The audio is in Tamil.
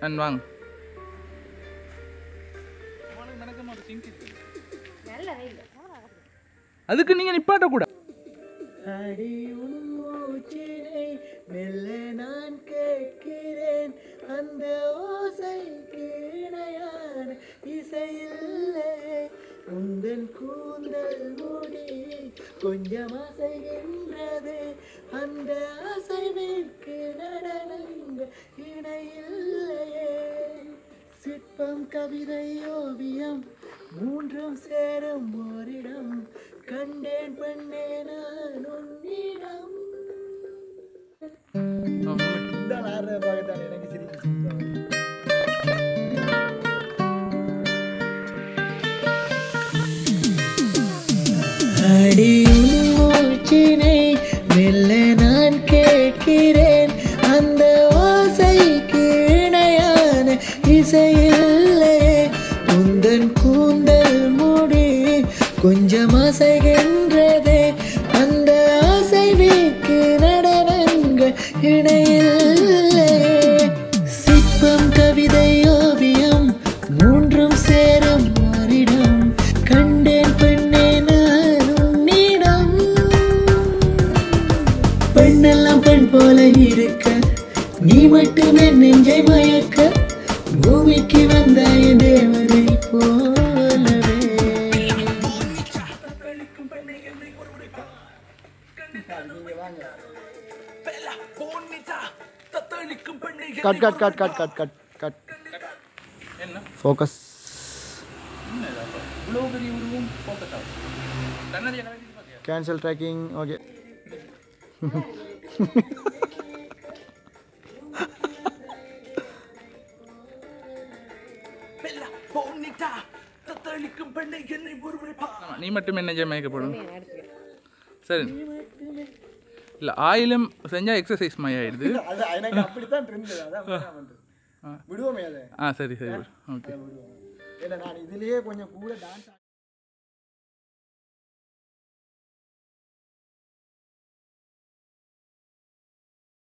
அண்ட் வாங்க அதுக்கு நீங்க நிப்பாட்ட கூட அடி உன் மூச்சினை மெல்ல நான் கேட்கிறேன் அந்த ஓசைக்கு இணையான இசையில்லை உந்தன் கூந்தல் முடி கொஞ்சம் அசைகின்றது அந்த அசைவிற்கு நடனங்க இணையில்லையே சிற்பம் கவிதை ஓவியம் மூன்றும் சேரும் ஓரிடம் கண்டேன் பெண்ணே நான் உன்னிடம் இந்த ஆடுற பார்க்கத்தான் எனக்கு சிரிப்பு அடி உன் மூச்சினை மெல்ல நான் கேட்கிறேன் அந்த ஓசைக்கு இணையான இசையில்லை உந்தன் கூந்தல் முடி கொஞ்சம் அசைகின்றதே அந்த அசைவிற்கு நடனங்கள் இணையில்லை சிற்பம் கவிதை ஓவியம் மூன்றும் சேரும் மாறிடம் கண்டேன் பெண்ணே நான் உன்னிடம் பெண்ணெல்லாம் பெண் போல இருக்க நீ மட்டுமே நெஞ்சை மயக்க பூமிக்கு வந்தாய தேவதை போலவே cut cut cut cut cut cut cut என்ன ஃபோக்கஸ் இவ்வளோ பெரிய உருவம் focus ஆகும். கண்ணாடியை கழட்டி பார்த்தியா? கேன்சல் ட்ராக்கிங் ஓகே ஆமா, நீ மட்டும் என்ன மயக்கப்படும் சரி இல்லை ஆயிலும் செஞ்சால் எக்ஸசைஸ் மாதிரி ஆயிடுது அது எனக்கு அப்படித்தான் இருந்தது அதான் விடுவோமே அதை ஆ சரி சரி ஓகே விடுவோம் ஏன்னா நான் இதுலயே கொஞ்சம் கூட டான்ஸ்